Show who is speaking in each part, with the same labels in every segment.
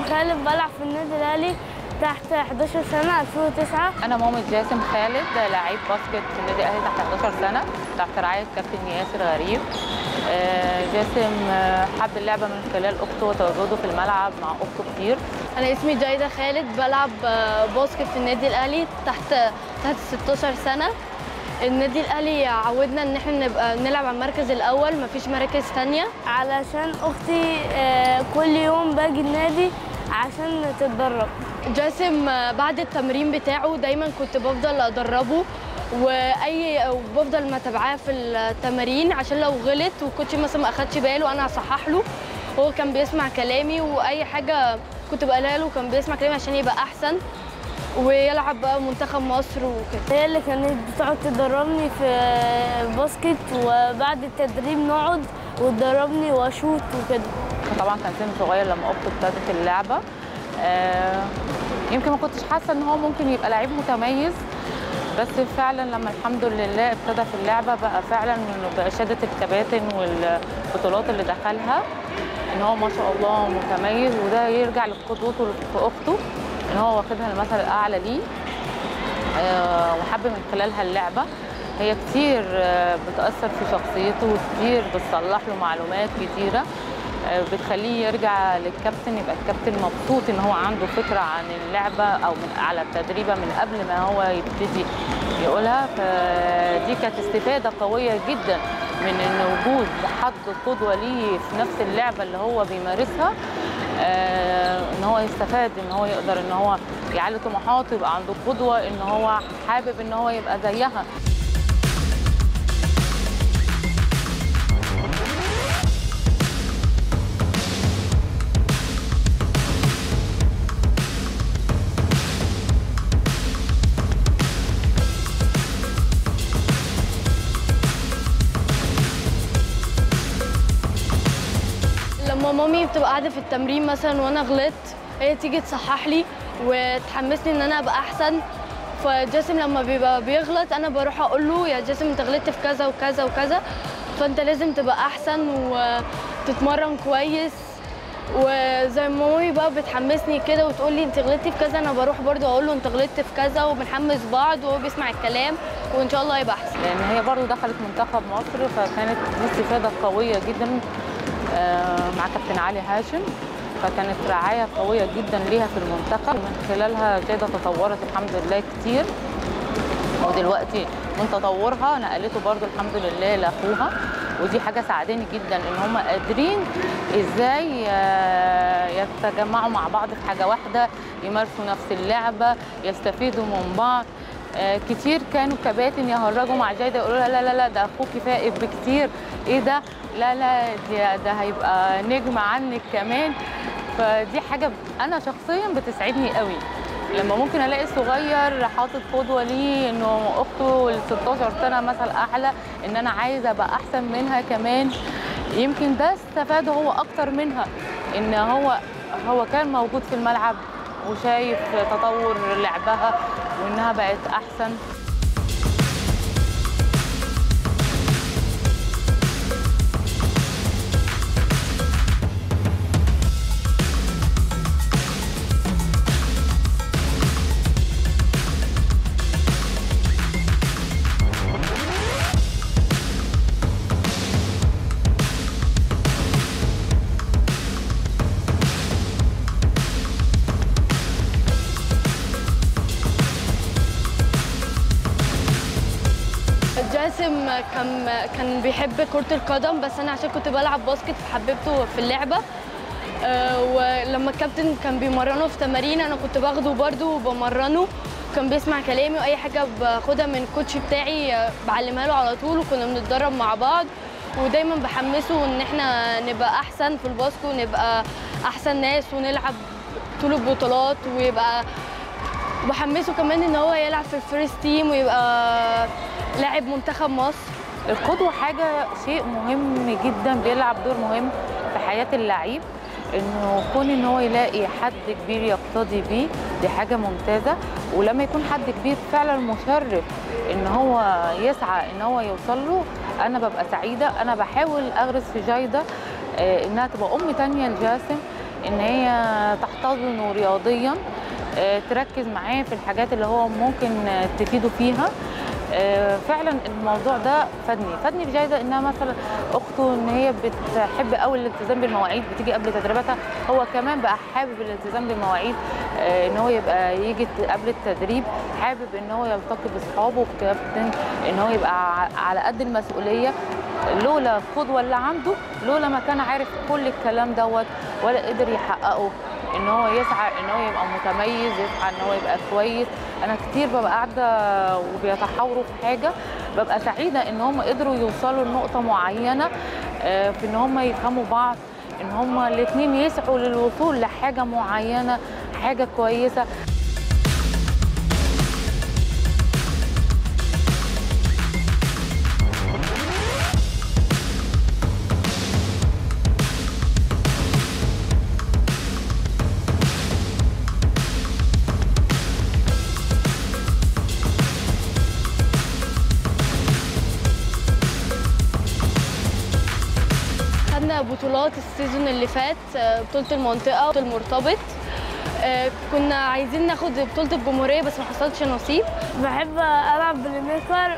Speaker 1: خالد بلعب في النادي الاهلي تحت 11 سنه 2009
Speaker 2: انا مامة جاسم خالد لعيب باسكت في النادي الاهلي تحت 11 سنه تحت رعايه كابتن ياسر غريب آه، جاسم آه، حب اللعبه من خلال اخته وتواجده في الملعب مع اخته كتير
Speaker 1: انا اسمي جايده خالد بلعب آه، باسكت في النادي الاهلي تحت تحت 16 سنه النادي الاهلي عودنا ان احنا نبقى نلعب على المركز الاول مفيش مراكز تانية علشان اختي آه، كل يوم باجي النادي عشان تتدرب جاسم آه، بعد التمرين بتاعه دايما كنت بفضل ادربه واي بفضل متابعاه في التمارين عشان لو غلط والكوتش مثلا ما اخدش باله انا هصحح له هو كان بيسمع كلامي واي حاجه كنت بقولها له كان بيسمع كلامي عشان يبقى احسن ويلعب بقى منتخب مصر وكده هي اللي كانت بتقعد تدربني في باسكت وبعد التدريب نقعد وتدربني واشوط وكده
Speaker 2: طبعا كان سن صغير لما اخته ابتدت اللعبه آه، يمكن ما كنتش حاسه ان هو ممكن يبقى لعيب متميز بس فعلا لما الحمد لله ابتدى في اللعبه بقى فعلا من باشاده الكباتن والبطولات اللي دخلها ان هو ما شاء الله متميز وده يرجع لقدوته في اخته ان هو واخدها المثل الاعلى ليه آه، وحب من خلالها اللعبه هي كتير آه، بتاثر في شخصيته وكتير بتصلح له معلومات كتيره آه، بتخليه يرجع للكابتن يبقى الكابتن مبسوط ان هو عنده فكره عن اللعبه او من على التدريبه من قبل ما هو يبتدي يقولها فدي كانت استفاده قويه جدا من ان وجود حد قدوه ليه في نفس اللعبه اللي هو بيمارسها آه، ان هو يستفاد ان هو يقدر ان هو يعلي طموحاته يبقى عنده قدوه ان هو حابب ان هو يبقى زيها
Speaker 1: لما مامي بتبقى قاعده في التمرين مثلا وانا غلطت هي تيجي تصحح لي وتحمسني ان انا ابقى احسن فجاسم لما بيبقى بيغلط انا بروح اقول له يا جاسم انت غلطت في كذا وكذا وكذا فانت لازم تبقى احسن وتتمرن كويس وزي ما مامي بقى بتحمسني كده وتقول لي انت غلطتي في كذا انا بروح برضو اقول له انت غلطت في كذا وبنحمس بعض وهو بيسمع الكلام وان شاء الله يبقى احسن
Speaker 2: لان هي برضو دخلت منتخب مصر فكانت دي استفاده قويه جدا آه، مع كابتن علي هاشم فكانت رعايه قويه جدا ليها في المنتخب من خلالها جاده تطورت الحمد لله كتير ودلوقتي من تطورها نقلته برضو الحمد لله لاخوها ودي حاجه ساعداني جدا ان هم قادرين ازاي آه، يتجمعوا مع بعض في حاجه واحده يمارسوا نفس اللعبه يستفيدوا من بعض آه، كتير كانوا كباتن يهرجوا مع جايده يقولوا لها لا لا لا ده اخوكي فائق بكتير ايه ده لا لا ده, ده هيبقى نجم عنك كمان فدي حاجه انا شخصيا بتسعدني قوي لما ممكن الاقي صغير حاطط قدوه ليه انه اخته ال 16 سنه مثل اعلى ان انا عايزه ابقى احسن منها كمان يمكن ده استفاد هو اكتر منها ان هو هو كان موجود في الملعب وشايف تطور لعبها وانها بقت احسن
Speaker 1: جاسم كان كان بيحب كرة القدم بس أنا عشان كنت بلعب باسكت فحببته في اللعبة آه، ولما الكابتن كان بيمرنه في تمارين أنا كنت باخده برده وبمرنه كان بيسمع كلامي وأي حاجة باخدها من الكوتش بتاعي آه، بعلمها له على طول وكنا بنتدرب مع بعض ودايما بحمسه ان احنا نبقى احسن في الباسكت ونبقى احسن ناس ونلعب طول البطولات ويبقى بحمسه كمان ان هو يلعب في الفيرست تيم ويبقى لاعب منتخب مصر
Speaker 2: القدوة حاجة شيء مهم جدا بيلعب دور مهم في حياة اللعيب انه كون ان هو يلاقي حد كبير يقتدي بيه دي حاجة ممتازة ولما يكون حد كبير فعلا مشرف ان هو يسعى ان هو يوصل له انا ببقى سعيدة انا بحاول اغرس في جايدة آه، انها تبقى ام تانية لجاسم ان هي تحتضنه رياضيا آه، تركز معاه في الحاجات اللي هو ممكن آه، تفيده فيها آه، فعلا الموضوع ده فادني فادني بجايزه انها مثلا اخته ان هي بتحب قوي الالتزام بالمواعيد بتيجي قبل تدريباتها هو كمان بقى حابب الالتزام بالمواعيد آه، ان هو يبقى يجي قبل التدريب حابب ان هو يلتقي باصحابه وكابتن ان هو يبقى ع- على قد المسؤوليه لولا القدوه اللي عنده لولا ما كان عارف كل الكلام دوت ولا قدر يحققه ان هو يسعى ان هو يبقى متميز يسعى ان هو يبقى كويس انا كتير ببقى قاعده وبيتحاوروا في حاجه ببقى سعيده ان هم قدروا يوصلوا لنقطه معينه آه، في ان هم يفهموا بعض ان هم الاثنين يسعوا للوصول لحاجه معينه حاجه كويسه
Speaker 1: خدنا بطولات السيزون اللي فات آه، بطولة المنطقة بطولة المرتبط آه، كنا عايزين ناخد بطولة الجمهورية بس ما حصلش نصيب
Speaker 3: بحب العب بلاي ميكر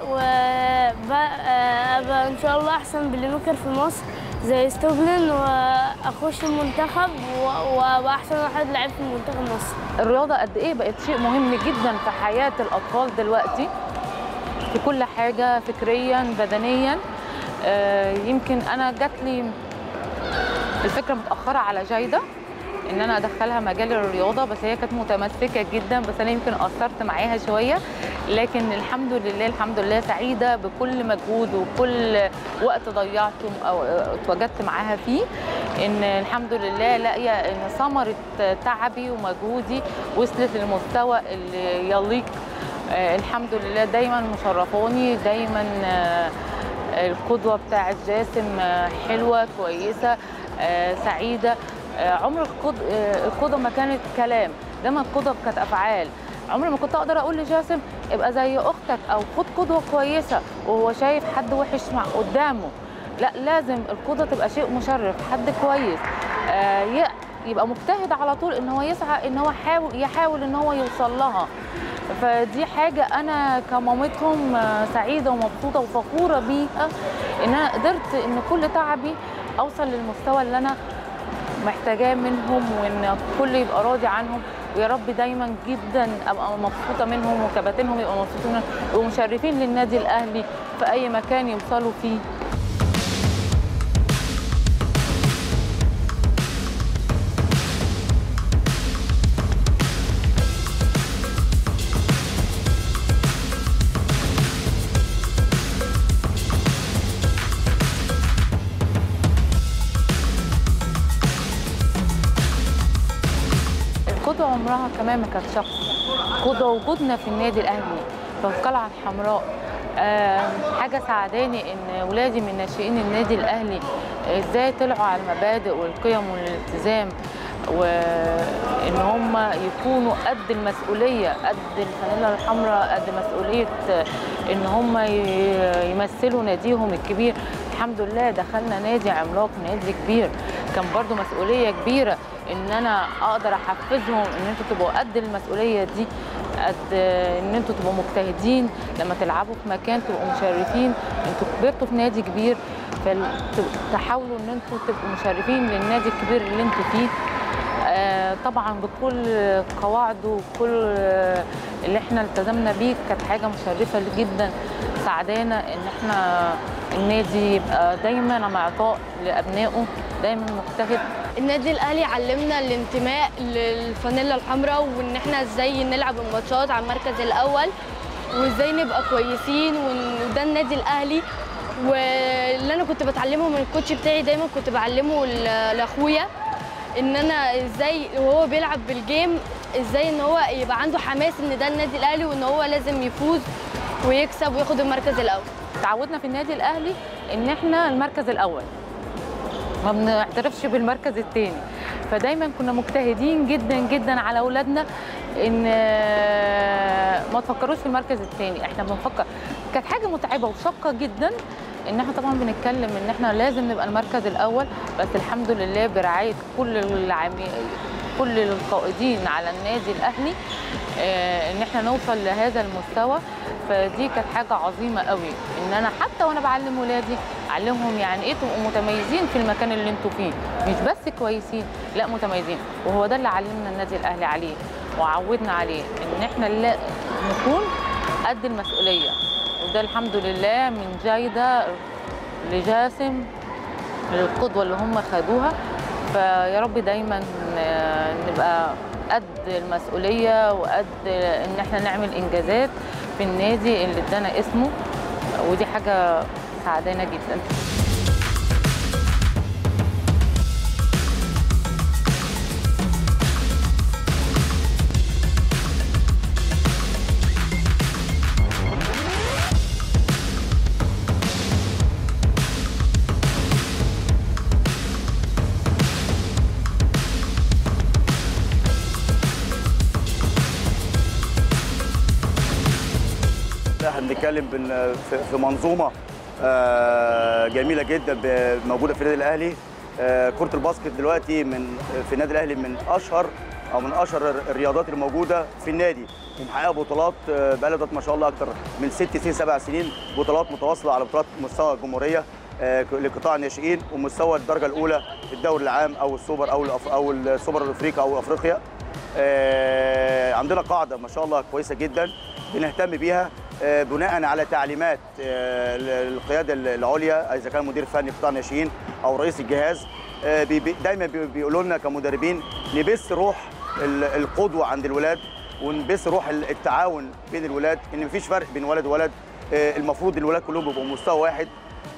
Speaker 3: وابقى ان شاء الله احسن بلاي ميكر في مصر زي ستوبلين واخش المنتخب و- وابقى احسن واحد لعيب في منتخب مصر
Speaker 2: الرياضه قد ايه بقت شيء مهم جدا في حياه الاطفال دلوقتي في كل حاجه فكريا بدنيا آه، يمكن انا جات لي الفكره متاخره على جايده ان انا ادخلها مجال الرياضه بس هي كانت متمسكه جدا بس انا يمكن قصرت معاها شويه لكن الحمد لله الحمد لله سعيده بكل مجهود وكل وقت ضيعته او اتواجدت معاها فيه ان الحمد لله لاقيه ان ثمره تعبي ومجهودي وصلت للمستوى اللي يليق آه، الحمد لله دايما مشرفاني دايما آه، القدوه بتاعت جاسم آه، حلوه كويسه آه، سعيده آه، عمر القد- آه، القدوه ما كانت كلام دايما القدوه كانت افعال عمري ما كنت اقدر اقول لجاسم ابقى زي اختك او خد قدوه كويسه وهو شايف حد وحش مع قدامه لا لازم القدوه تبقى شيء مشرف حد كويس آه، ي- يبقى مجتهد على طول ان هو يسعى ان هو يحاول يحاول ان هو يوصل لها فدي حاجة أنا كمامتهم آه، سعيدة ومبسوطة وفخورة بيها إن أنا قدرت إن كل تعبي أوصل للمستوى اللي أنا محتاجاه منهم وإن الكل يبقى راضي عنهم ويا رب دايما جدا أبقى مبسوطة منهم وكباتنهم يبقوا مبسوطين منهم يبقوا مشرفين للنادي الأهلي في أي مكان يوصلوا فيه القدوة عمرها كمان ما كانت شخص قدوة وجودنا في النادي الأهلي في القلعة الحمراء آه، حاجة سعداني إن ولادي من ناشئين النادي الأهلي إزاي طلعوا على المبادئ والقيم والالتزام وإن هم يكونوا قد المسؤولية قد الفانيلا الحمراء قد مسؤولية آه، إن هم ي- يمثلوا ناديهم الكبير الحمد لله دخلنا نادي عملاق نادي كبير كان برضو مسؤولية كبيرة ان انا اقدر احفزهم ان انتوا تبقوا قد المسؤوليه دي قد ان انتوا تبقوا مجتهدين لما تلعبوا في مكان تبقوا مشرفين انتوا كبرتوا في نادي كبير فتحاولوا ان انتوا تبقوا مشرفين للنادي الكبير اللي انتوا فيه آه، طبعا بكل قواعده وكل آه، اللي احنا التزمنا بيه كانت حاجه مشرفه جدا سعدانا ان احنا النادي يبقى دايما معطاء لابنائه دايما مجتهد
Speaker 1: النادي الاهلي علمنا الانتماء للفانيلا الحمراء وان احنا ازاي نلعب الماتشات على المركز الاول وازاي نبقى كويسين وإن- وده النادي الاهلي واللي انا كنت بتعلمه من الكوتش بتاعي دايما كنت بعلمه ل- لاخويا ان انا ازاي وهو بيلعب بالجيم ازاي ان هو يبقى عنده حماس ان ده النادي الاهلي وان هو لازم يفوز ويكسب وياخد المركز الاول
Speaker 2: تعودنا في النادي الاهلي ان احنا المركز الاول ما بنعترفش بالمركز الثاني فدايما كنا مجتهدين جدا جدا على اولادنا ان آه، ما تفكروش في المركز الثاني احنا بنفكر كانت حاجه متعبه وشاقه جدا ان احنا طبعا بنتكلم ان احنا لازم نبقى المركز الاول بس الحمد لله برعايه كل العمي... كل القائدين على النادي الاهلي آه، ان احنا نوصل لهذا المستوى فدي كانت حاجه عظيمه قوي ان انا حتى وانا بعلم ولادي اعلمهم يعني ايه تبقوا متميزين في المكان اللي انتوا فيه مش بس كويسين لا متميزين وهو ده اللي علمنا النادي الاهلي عليه وعودنا عليه ان احنا لا نكون قد المسؤوليه وده الحمد لله من جايده لجاسم للقدوه اللي هم خدوها فيا رب دايما آه، نبقى قد المسؤوليه وقد ان احنا نعمل انجازات في النادي اللي ادانا اسمه ودي حاجه سعدانا جدا
Speaker 4: احنا بنتكلم بن- في- في منظومه آه، جميله جدا ب- موجوده في النادي الاهلي آه، كره الباسكت دلوقتي من في النادي الاهلي من اشهر او من اشهر الرياضات الموجوده في النادي ومحققه بطولات آه، بقى لها ما شاء الله اكتر من ست سنين سبع سنين بطولات متواصله على بطولات مستوى الجمهوريه آه، لقطاع الناشئين ومستوى الدرجه الاولى في الدوري العام او السوبر او الأف- او السوبر الافريقي او افريقيا آه، عندنا قاعده ما شاء الله كويسه جدا بنهتم بيها آه، بناء على تعليمات آه، القياده العليا اذا كان مدير فني قطاع الناشئين او رئيس الجهاز آه، بي- بي- دايما بي- بيقولوا لنا كمدربين نبث روح ال- القدوه عند الولاد ونبث روح ال- التعاون بين الولاد ان مفيش فرق بين ولد وولد آه، المفروض الولاد كلهم يبقوا مستوى واحد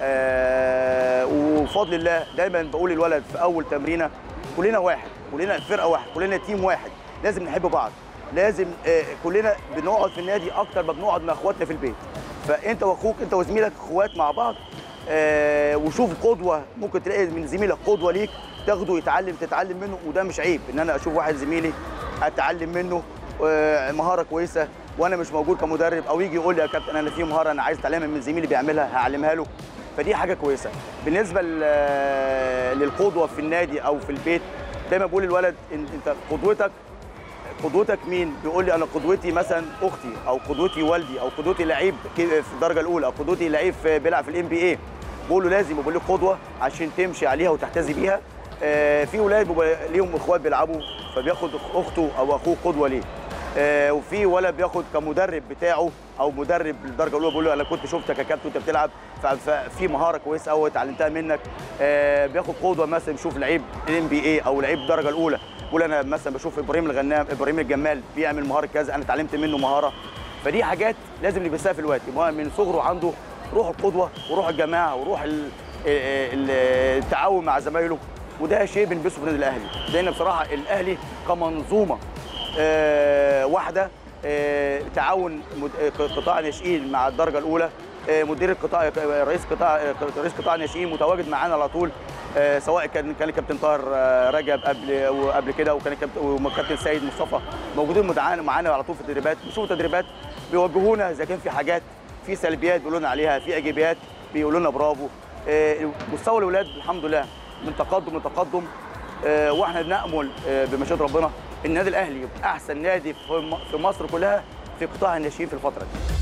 Speaker 4: آه، وبفضل الله دايما بقول للولد في اول تمرينه كلنا واحد كلنا فرقه واحد كلنا تيم واحد لازم نحب بعض لازم آه، كلنا بنقعد في النادي اكتر ما بنقعد مع اخواتنا في البيت فانت واخوك انت وزميلك اخوات مع بعض آه، وشوف قدوه ممكن تلاقي من زميلك قدوه ليك تاخده يتعلم تتعلم منه وده مش عيب ان انا اشوف واحد زميلي اتعلم منه آه، مهاره كويسه وانا مش موجود كمدرب او يجي يقول لي يا كابتن انا في مهاره انا عايز اتعلمها من زميلي بيعملها هعلمها له فدي حاجه كويسه بالنسبه ل- للقدوه في النادي او في البيت دايما بقول للولد إن- انت قدوتك قدوتك مين؟ بيقول لي انا قدوتي مثلا اختي او قدوتي والدي او قدوتي لعيب ك- في الدرجه الاولى او قدوتي لعيب في- بيلعب في الام بي اي بقول له لازم يبقى لك قدوه عشان تمشي عليها وتحتذي بيها آه، في ولاد بيبقى ليهم اخوات بيلعبوا فبياخد اخته او اخوه قدوه ليه آه، وفي ولد بياخد كمدرب بتاعه او مدرب الدرجه الاولى بيقول له انا كنت شفتك يا كابتن وانت بتلعب ف- ففي مهاره كويسه قوي اتعلمتها منك آه، بياخد قدوه مثلا بيشوف لعيب الام بي اي او لعيب الدرجه الاولى بقول انا مثلا بشوف ابراهيم الغنام ابراهيم الجمال بيعمل مهاره كذا انا اتعلمت منه مهاره فدي حاجات لازم نلبسها في الوقت يبقى من صغره عنده روح القدوه وروح الجماعه وروح ال- ال- التعاون مع زمايله وده شيء بنلبسه في النادي الاهلي لان بصراحه الاهلي كمنظومه آه، واحده آه، تعاون مد- آه، قطاع الناشئين مع الدرجه الاولى آه، مدير القطاع آه، رئيس قطاع آه، رئيس قطاع الناشئين متواجد معانا على طول آه، سواء كان كان الكابتن طاهر آه، رجب قبل وقبل كده وكان الكابتن والكابتن سيد مصطفى موجودين متعاون معانا على طول في التدريبات بنشوف التدريبات بيوجهونا اذا كان في حاجات في سلبيات بيقولوا لنا عليها في ايجابيات بيقولوا لنا برافو آه، مستوى الاولاد الحمد لله من تقدم لتقدم آه، واحنا بنامل آه، بمشيئه ربنا النادي الاهلي يبقى احسن نادي في م- في مصر كلها في قطاع الناشئين في الفتره دي